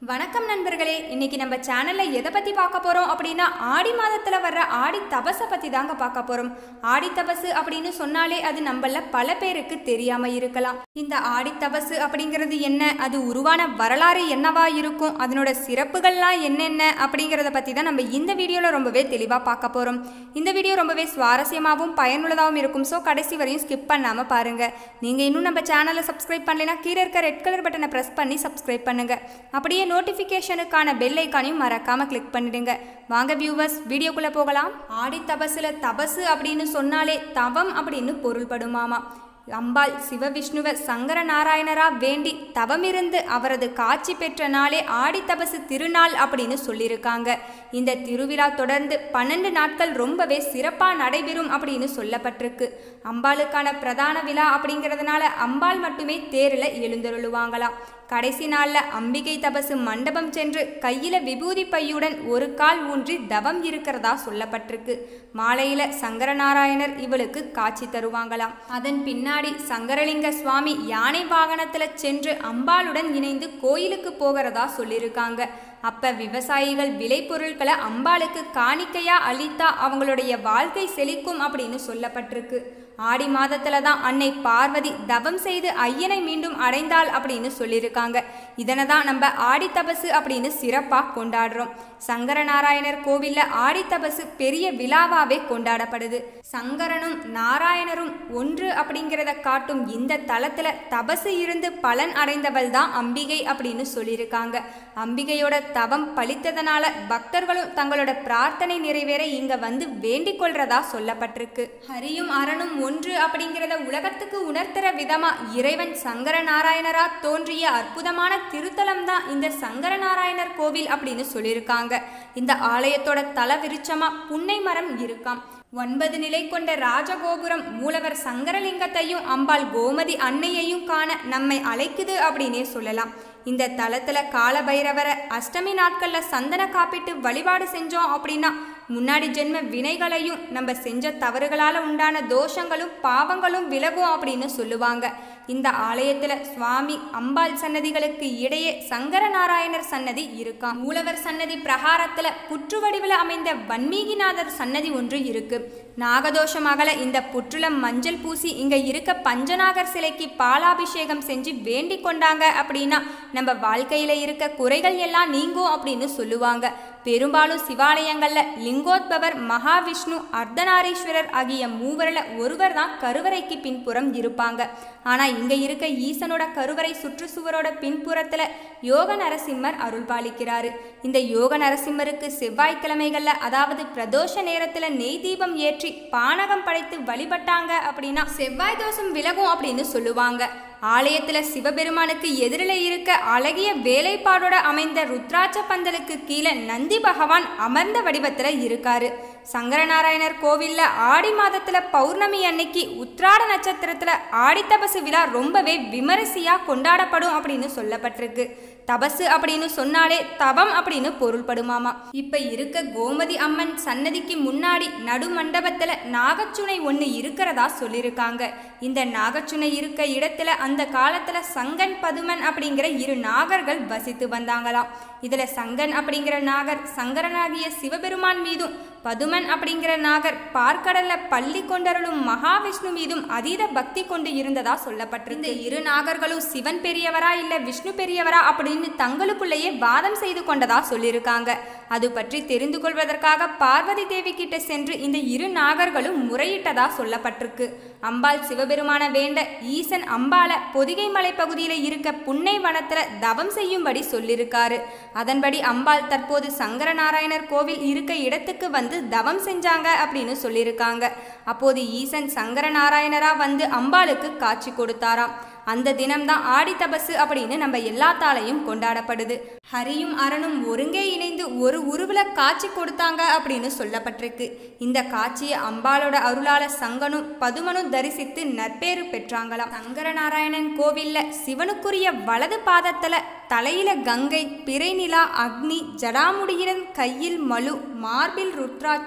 வணக்கம் நண்பர்களே இன்னைக்கு நம்ம சேனல்ல எதை பத்தி பார்க்க போறோம் அப்படின்னா ஆடி மாதத்துல வர்ற ஆடி தபசை பத்தி தாங்க பார்க்க போறோம் ஆடி தபசு அப்படின்னு சொன்னாலே அது நம்மள பல பேருக்கு தெரியாம இருக்கலாம் இந்த ஆடி தபசு அப்படிங்கிறது என்ன அது உருவான வரலாறு என்னவா இருக்கும் அதனோட சிறப்புகள்லாம் என்னென்ன அப்படிங்கிறத பத்தி தான் நம்ம இந்த வீடியோல ரொம்பவே தெளிவா பார்க்க போறோம் இந்த வீடியோ ரொம்பவே சுவாரஸ்யமாகவும் பயனுள்ளதாகவும் இருக்கும் ஸோ கடைசி வரையும் ஸ்கிப் பண்ணாம பாருங்க நீங்க இன்னும் நம்ம சேனலை சப்ஸ்கிரைப் பண்ணலைன்னா கீழே இருக்க ரெட் கலர் பட்டனை பிரஸ் பண்ணி சப்ஸ்கிரைப் பண்ணுங்க அப்படியே நோட்டிஃபிகேஷனுக்கான பெல் ஐக்கானையும் மறக்காம கிளிக் பண்ணிடுங்க வாங்க வியூவர்ஸ் வீடியோக்குள்ள போகலாம் ஆடி தபசுல தபசு அப்படின்னு சொன்னாலே தவம் அப்படின்னு பொருள்படுமாமா அம்பாள் சிவவிஷ்ணுவ சங்கர நாராயணரா வேண்டி தவமிருந்து அவரது காட்சி பெற்ற நாளே ஆடி தபசு திருநாள் அப்படின்னு சொல்லியிருக்காங்க இந்த திருவிழா தொடர்ந்து பன்னெண்டு நாட்கள் ரொம்பவே சிறப்பாக நடைபெறும் அப்படின்னு சொல்லப்பட்டிருக்கு அம்பாளுக்கான பிரதான விழா அப்படிங்கிறதுனால அம்பாள் மட்டுமே தேரில் எழுந்தருளுவாங்களாம் கடைசி நாளில் அம்பிகை தபசு மண்டபம் சென்று கையில விபூதி பையுடன் ஒரு கால் ஊன்றி தவம் இருக்கிறதா சொல்லப்பட்டிருக்கு மாலையில சங்கரநாராயணர் இவளுக்கு காட்சி தருவாங்களாம் அதன் பின்னாடி சங்கரலிங்க சுவாமி யானை வாகனத்துல சென்று அம்பாளுடன் இணைந்து கோயிலுக்கு போகிறதா சொல்லியிருக்காங்க அப்ப விவசாயிகள் விளைபொருட்களை அம்பாளுக்கு காணிக்கையா அளித்தா அவங்களுடைய வாழ்க்கை செழிக்கும் அப்படின்னு சொல்லப்பட்டிருக்கு ஆடி மாதத்துல தான் அன்னை பார்வதி தவம் செய்து ஐயனை மீண்டும் அடைந்தாள் அப்படின்னு சொல்லியிருக்காங்க இதனை தான் நம்ம ஆடி தபசு அப்படின்னு சிறப்பாக கொண்டாடுறோம் சங்கரநாராயணர் கோவில்ல ஆடி தபசு பெரிய விழாவாவே கொண்டாடப்படுது சங்கரனும் நாராயணரும் ஒன்று அப்படிங்கிறத காட்டும் இந்த தலத்துல தபசு இருந்து பலன் அடைந்தவள் தான் அம்பிகை அப்படின்னு சொல்லியிருக்காங்க அம்பிகையோட தவம் பலித்ததனால பக்தர்களும் தங்களோட பிரார்த்தனை நிறைவேற இங்க வந்து வேண்டிக் கொள்றதா சொல்லப்பட்டிருக்கு ஹரியும் அரணும் ஒன்று அப்படிங்கிறத உலகத்துக்கு உணர்த்துற விதமா இறைவன் சங்கர நாராயணரா தோன்றிய அற்புதமான திருத்தலம் தான் இந்த சங்கர நாராயணர் கோவில் அப்படின்னு சொல்லியிருக்காங்க இந்த ஆலயத்தோட தல விருட்சமா புன்னை மரம் இருக்காம் ஒன்பது நிலை கொண்ட ராஜகோபுரம் மூலவர் சங்கரலிங்கத்தையும் அம்பாள் கோமதி அன்னையையும் காண நம்மை அழைக்குது அப்படின்னே சொல்லலாம் இந்த தலத்துல காலபைரவரை அஷ்டமி நாட்கள்ல சந்தன காப்பிட்டு வழிபாடு செஞ்சோம் அப்படின்னா முன்னாடி ஜென்ம வினைகளையும் நம்ம செஞ்ச தவறுகளால உண்டான தோஷங்களும் பாவங்களும் விலகும் அப்படின்னு சொல்லுவாங்க இந்த ஆலயத்துல சுவாமி அம்பாள் சன்னதிகளுக்கு இடையே சங்கர நாராயணர் சன்னதி இருக்காம் மூலவர் சன்னதி பிரகாரத்துல புற்று வடிவில் அமைந்த வன்மீகிநாதர் சன்னதி ஒன்று இருக்கு நாகதோஷம் அகல இந்த புற்றுலம் மஞ்சள் பூசி இங்க இருக்க பஞ்சநாகர் சிலைக்கு பாலாபிஷேகம் செஞ்சு வேண்டிக் கொண்டாங்க அப்படின்னா நம்ம வாழ்க்கையில இருக்க குறைகள் எல்லாம் நீங்கும் அப்படின்னு சொல்லுவாங்க பெரும்பாலும் சிவாலயங்கள்ல லிங்கோத்பவர் மகாவிஷ்ணு அர்த்தநாரீஸ்வரர் ஆகிய மூவரில் ஒருவர் தான் கருவறைக்கு பின்புறம் இருப்பாங்க ஆனா இங்க இருக்க ஈசனோட கருவறை சுற்றுச்சுவரோட பின்புறத்துல யோக நரசிம்மர் அருள் பாலிக்கிறாரு இந்த யோக நரசிம்மருக்கு செவ்வாய்க்கிழமைகள்ல அதாவது பிரதோஷ நேரத்துல நெய் தீபம் ஏற்றி பானகம் படைத்து வழிபட்டாங்க அப்படின்னா செவ்வாய் தோஷம் விலகும் அப்படின்னு சொல்லுவாங்க ஆலயத்துல சிவபெருமானுக்கு எதிரில் இருக்க அழகிய வேலைப்பாடோட அமைந்த ருத்ராட்ச பந்தலுக்கு கீழே நந்தி பகவான் அமர்ந்த வடிவத்துல இருக்காரு சங்கரநாராயணர் கோவில்ல ஆடி மாதத்துல பௌர்ணமி அன்னைக்கு உத்ராட நட்சத்திரத்துல ஆடி தபசு விழா ரொம்பவே விமரிசையா கொண்டாடப்படும் அப்படின்னு சொல்லப்பட்டிருக்கு தபசு அப்படின்னு சொன்னாலே தவம் அப்படின்னு பொருள்படுமாமா இப்ப இருக்க கோமதி அம்மன் சன்னதிக்கு முன்னாடி நடு மண்டபத்துல நாகச்சுனை ஒன்று இருக்கிறதா சொல்லியிருக்காங்க இந்த நாகச்சுனை இருக்க இடத்துல அந்த காலத்துல சங்கன் பதுமன் அப்படிங்கிற இரு நாகர்கள் வசித்து வந்தாங்களாம் இதுல சங்கன் அப்படிங்கிற நாகர் சங்கரனாகிய சிவபெருமான் மீதும் பதுமன் அப்படிங்கிற நாகர் பார்க்கடல்ல பள்ளி கொண்டருளும் மகாவிஷ்ணு மீதும் அதீத பக்தி கொண்டு இருந்ததா சொல்லப்பட்டிருக்கு இந்த இரு நாகர்களும் சிவன் பெரியவரா இல்ல விஷ்ணு பெரியவரா அப்படின்னு தங்களுக்குள்ளேயே வாதம் செய்து கொண்டதா சொல்லியிருக்காங்க அது பற்றி தெரிந்து கொள்வதற்காக பார்வதி தேவி கிட்ட சென்று இந்த இரு நாகர்களும் முறையிட்டதா சொல்லப்பட்டிருக்கு அம்பாள் சிவபெருமான வேண்ட ஈசன் அம்பால பொதிகை மலை பகுதியில இருக்க புன்னை வனத்துல தவம் செய்யும்படி சொல்லியிருக்காரு அதன்படி அம்பாள் தற்போது சங்கரநாராயணர் கோவில் இருக்க இடத்துக்கு வந்து தவம் செஞ்சாங்க அப்படின்னு சொல்லியிருக்காங்க அப்போது ஈசன் சங்கரநாராயணரா வந்து அம்பாளுக்கு காட்சி கொடுத்தாராம் அந்த தினம்தான் ஆடி தபசு அப்படின்னு நம்ம எல்லாத்தாலையும் கொண்டாடப்படுது ஹரியும் அரணும் ஒருங்கே இணைந்து ஒரு உருவில காட்சி கொடுத்தாங்க அப்படின்னு சொல்லப்பட்டிருக்கு இந்த காட்சியை அம்பாளோட அருளால சங்கனும் பதுமனும் தரிசித்து நற்பேறு பெற்றாங்களாம் சங்கரநாராயணன் கோவில்ல சிவனுக்குரிய வலது பாதத்துல தலையில கங்கை பிறை நிலா அக்னி ஜடாமுடியிரன் கையில் மலு மார்பில் ருத்ராட்சம்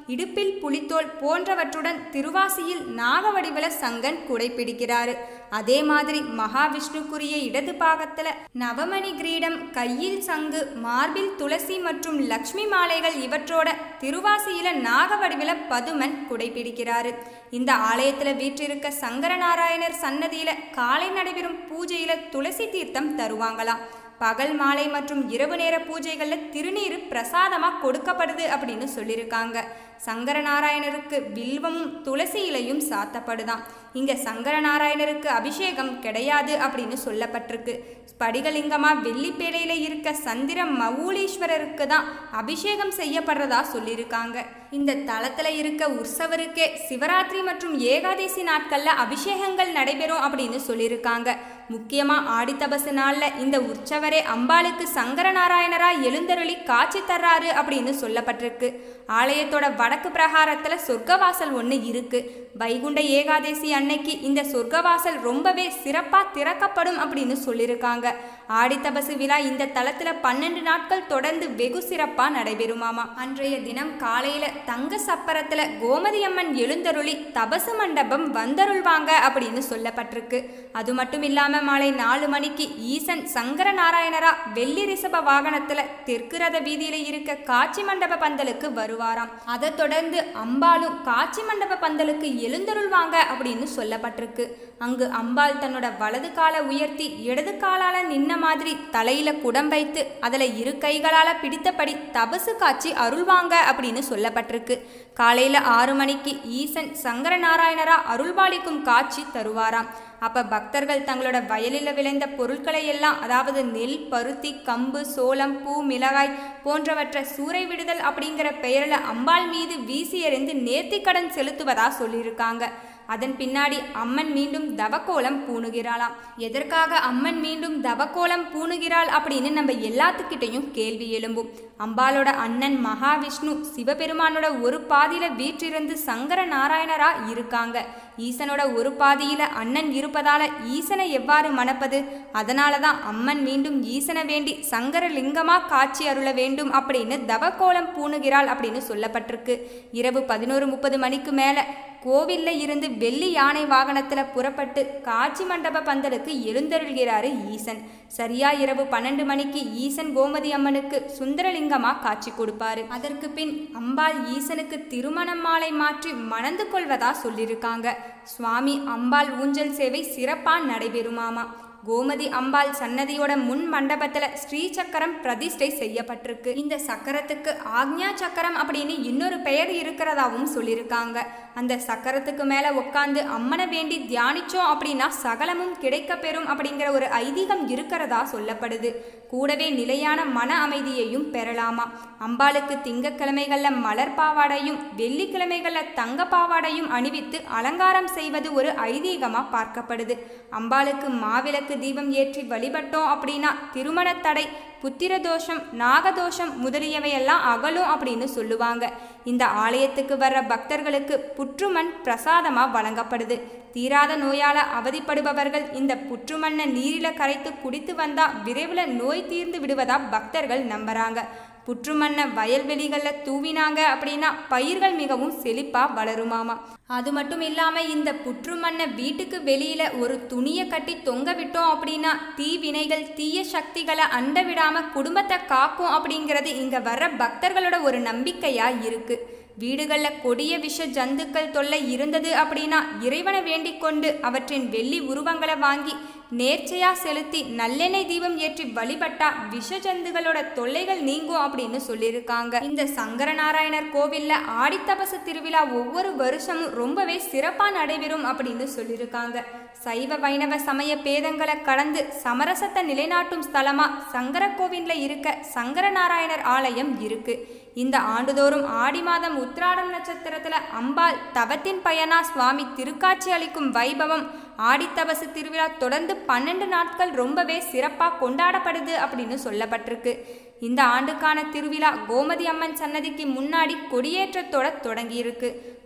இடுப்பில் புலித்தோல் போன்றவற்றுடன் திருவாசியில் நாகவடிவல சங்கன் குடைப்பிடிக்கிறாரு அதே மாதிரி மகாவிஷ்ணுக்குரிய இடது பாகத்துல நவமணி கிரீடம் கையில் சங்கு மார்பில் துளசி மற்றும் லக்ஷ்மி மாலைகள் இவற்றோட திருவாசியில நாகவடிவில பதுமன் குடைப்பிடிக்கிறாரு இந்த ஆலயத்துல வீற்றிருக்க சங்கரநாராயணர் சன்னதியில காலை நடைபெறும் பூஜையில துளசி தீர்த்தம் தருவாங்களாம் பகல் மாலை மற்றும் இரவு நேர பூஜைகளில் திருநீர் பிரசாதமாக கொடுக்கப்படுது அப்படின்னு சொல்லியிருக்காங்க சங்கரநாராயணருக்கு வில்வமும் துளசி இலையும் சாத்தப்படுதாம் இங்கே சங்கரநாராயணருக்கு அபிஷேகம் கிடையாது அப்படின்னு சொல்லப்பட்டிருக்கு ஸ்படிகலிங்கமா வெள்ளிப்பேலையில் இருக்க சந்திர மவுலீஸ்வரருக்கு தான் அபிஷேகம் செய்யப்படுறதா சொல்லியிருக்காங்க இந்த தளத்தில் இருக்க உற்சவருக்கே சிவராத்திரி மற்றும் ஏகாதசி நாட்களில் அபிஷேகங்கள் நடைபெறும் அப்படின்னு சொல்லியிருக்காங்க முக்கியமாக ஆடித்தபசு நாளில் இந்த உற்சவரே அம்பாளுக்கு சங்கரநாராயணரா எழுந்தருளி காட்சி தர்றாரு அப்படின்னு சொல்லப்பட்டிருக்கு ஆலயத்தோட வடக்கு பிரகாரத்தில் சொர்க்கவாசல் ஒன்று இருக்கு வைகுண்ட ஏகாதசி அன்னைக்கு இந்த சொர்க்கவாசல் ரொம்பவே சிறப்பாக திறக்கப்படும் அப்படின்னு சொல்லியிருக்காங்க ஆடித்தபசு விழா இந்த தளத்தில் பன்னெண்டு நாட்கள் தொடர்ந்து வெகு சிறப்பாக நடைபெறுமாமா அன்றைய தினம் காலையில் தங்க சப்பரத்தில் கோமதி அம்மன் எழுந்தருளி தபசு மண்டபம் வந்தருள்வாங்க அப்படின்னு சொல்லப்பட்டிருக்கு அது மட்டும் இல்லாமல் மாலை நாலு மணிக்கு ஈசன் சங்கர நாராயணரா வெள்ளி ரிஷப வாகனத்தில் தெற்கு ரத வீதியில் இருக்க காட்சி மண்டப பந்தலுக்கு வருவாராம் அதை தொடர்ந்து அம்பாளும் காட்சி மண்டப பந்தலுக்கு எழுந்தருள்வாங்க அப்படின்னு சொல்லப்பட்டிருக்கு அங்கு அம்பாள் தன்னோட வலது காலை உயர்த்தி இடது காலால நின்ன மாதிரி தலையில குடம் வைத்து அதில் இரு கைகளால பிடித்தபடி தபசு காட்சி அருள்வாங்க அப்படின்னு சொல்லப்பட்டிருக்கு காலையில ஆறு மணிக்கு ஈசன் சங்கர நாராயணரா அருள்பாலிக்கும் காட்சி தருவாராம் அப்ப பக்தர்கள் தங்களோட வயலில் விளைந்த பொருட்களை எல்லாம் அதாவது நெல் பருத்தி கம்பு சோளம் பூ மிளகாய் போன்றவற்றை சூறை விடுதல் அப்படிங்கிற பெயரில் அம்பாள் மீது வீசி எறிந்து நேர்த்திக்கடன் செலுத்துவதா சொல்லியிருக்காங்க அதன் பின்னாடி அம்மன் மீண்டும் தவக்கோலம் பூணுகிறாளாம் எதற்காக அம்மன் மீண்டும் தவக்கோலம் பூணுகிறாள் அப்படின்னு நம்ம எல்லாத்துக்கிட்டையும் கேள்வி எழும்பும் அம்பாளோட அண்ணன் மகாவிஷ்ணு சிவபெருமானோட ஒரு பாதியில வீற்றிருந்து சங்கர நாராயணரா இருக்காங்க ஈசனோட ஒரு பாதியில அண்ணன் இருப்பதால ஈசனை எவ்வாறு மணப்பது அதனால தான் அம்மன் மீண்டும் ஈசனை வேண்டி சங்கர லிங்கமா காட்சி அருள வேண்டும் அப்படின்னு தவக்கோலம் பூணுகிறாள் அப்படின்னு சொல்லப்பட்டிருக்கு இரவு பதினோரு முப்பது மணிக்கு மேல கோவில்ல இருந்து வெள்ளி யானை வாகனத்துல புறப்பட்டு காட்சி மண்டப பந்தலுக்கு எழுந்தருள்கிறாரு ஈசன் சரியா இரவு பன்னெண்டு மணிக்கு ஈசன் கோமதி அம்மனுக்கு சுந்தரலிங்கமா காட்சி கொடுப்பாரு அதற்கு பின் அம்பாள் ஈசனுக்கு திருமணம் மாலை மாற்றி மணந்து கொள்வதா சொல்லியிருக்காங்க சுவாமி அம்பாள் ஊஞ்சல் சேவை சிறப்பா நடைபெறுமாமா கோமதி அம்பாள் சன்னதியோட முன் மண்டபத்துல ஸ்ரீ சக்கரம் பிரதிஷ்டை செய்யப்பட்டிருக்கு இந்த சக்கரத்துக்கு ஆக்ஞா சக்கரம் அப்படின்னு இன்னொரு பெயர் இருக்கிறதாவும் சொல்லியிருக்காங்க அந்த சக்கரத்துக்கு மேல உட்காந்து அம்மனை வேண்டி தியானிச்சோம் அப்படின்னா சகலமும் கிடைக்க பெறும் அப்படிங்கிற ஒரு ஐதீகம் இருக்கிறதா சொல்லப்படுது கூடவே நிலையான மன அமைதியையும் பெறலாமா அம்பாளுக்கு திங்கக்கிழமைகள்ல மலர் பாவாடையும் வெள்ளிக்கிழமைகள்ல தங்க பாவாடையும் அணிவித்து அலங்காரம் செய்வது ஒரு ஐதீகமா பார்க்கப்படுது அம்பாளுக்கு மாவிளக்கு தீபம் ஏற்றி வழிபட்டோம் அப்படின்னா திருமண தடை புத்திர தோஷம் நாகதோஷம் முதலியவையெல்லாம் அகலும் அப்படின்னு சொல்லுவாங்க இந்த ஆலயத்துக்கு வர்ற பக்தர்களுக்கு புற்றுமண் பிரசாதமா வழங்கப்படுது தீராத நோயால அவதிப்படுபவர்கள் இந்த புற்றுமண்ணை நீரில கரைத்து குடித்து வந்தா விரைவில் நோய் தீர்ந்து விடுவதா பக்தர்கள் நம்புறாங்க புற்றுமண்ணை வயல்வெளிகளில் தூவினாங்க அப்படின்னா பயிர்கள் மிகவும் செழிப்பா வளருமாமா அது மட்டும் இல்லாம இந்த புற்றுமண்ணை வீட்டுக்கு வெளியில ஒரு துணியை கட்டி தொங்க விட்டோம் அப்படின்னா தீவினைகள் தீய சக்திகளை அண்ட விடாம குடும்பத்தை காக்கும் அப்படிங்கிறது இங்க வர்ற பக்தர்களோட ஒரு நம்பிக்கையா இருக்கு வீடுகளில் கொடிய விஷ ஜந்துக்கள் தொல்லை இருந்தது அப்படின்னா இறைவனை வேண்டிக் கொண்டு அவற்றின் வெள்ளி உருவங்களை வாங்கி நேர்ச்சையா செலுத்தி நல்லெண்ணெய் தீபம் ஏற்றி வழிபட்டா விஷ ஜந்துகளோட தொல்லைகள் நீங்கும் அப்படின்னு சொல்லியிருக்காங்க இந்த சங்கரநாராயணர் கோவில்ல ஆடித்தபசு திருவிழா ஒவ்வொரு வருஷமும் ரொம்பவே சிறப்பா நடைபெறும் அப்படின்னு சொல்லியிருக்காங்க சைவ வைணவ சமய பேதங்களை கடந்து சமரசத்தை நிலைநாட்டும் ஸ்தலமா சங்கர கோவில்ல இருக்க சங்கரநாராயணர் ஆலயம் இருக்கு இந்த ஆண்டுதோறும் ஆடி மாதம் உத்திராடம் நட்சத்திரத்துல அம்பாள் தவத்தின் பயனா சுவாமி திருக்காட்சி அளிக்கும் வைபவம் ஆடித்தபசு திருவிழா தொடர்ந்து பன்னெண்டு நாட்கள் ரொம்பவே சிறப்பாக கொண்டாடப்படுது அப்படின்னு சொல்லப்பட்டிருக்கு இந்த ஆண்டுக்கான திருவிழா கோமதி அம்மன் சன்னதிக்கு முன்னாடி கொடியேற்றத்தோட தொடங்கியிருக்கு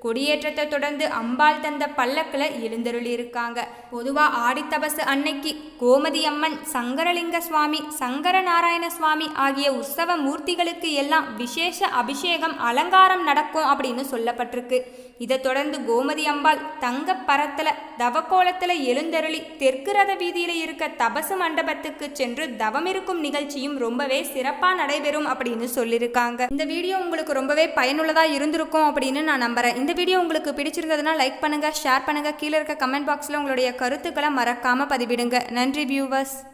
கொடியேற்றத்தை தொடர்ந்து அம்பாள் தந்த பல்லக்கில் எழுந்தருளி இருக்காங்க பொதுவா ஆடித்தபசு அன்னைக்கு கோமதி அம்மன் சங்கரலிங்க சுவாமி சங்கர நாராயண சுவாமி ஆகிய உற்சவ மூர்த்திகளுக்கு எல்லாம் விசேஷ அபிஷேகம் அலங்காரம் நடக்கும் அப்படின்னு சொல்லப்பட்டிருக்கு இதை தொடர்ந்து கோமதி அம்பாள் தங்க பரத்துல தவக்கோலத்துல எழுந்தருளி தெற்கு ரத வீதியில இருக்க தபசு மண்டபத்துக்கு சென்று தவம் இருக்கும் நிகழ்ச்சியும் ரொம்பவே சிறப்பா நடைபெறும் அப்படின்னு சொல்லியிருக்காங்க இந்த வீடியோ உங்களுக்கு ரொம்பவே பயனுள்ளதா இருந்திருக்கும் அப்படின்னு நான் நம்புறேன் இந்த வீடியோ உங்களுக்கு பிடிச்சிருந்ததுன்னா லைக் பண்ணுங்க ஷேர் பண்ணுங்க கீழே இருக்க கமெண்ட் பாக்ஸ்ல உங்களுடைய கருத்துக்களை மறக்காம பதிவிடுங்க நன்றி வியூவர்ஸ்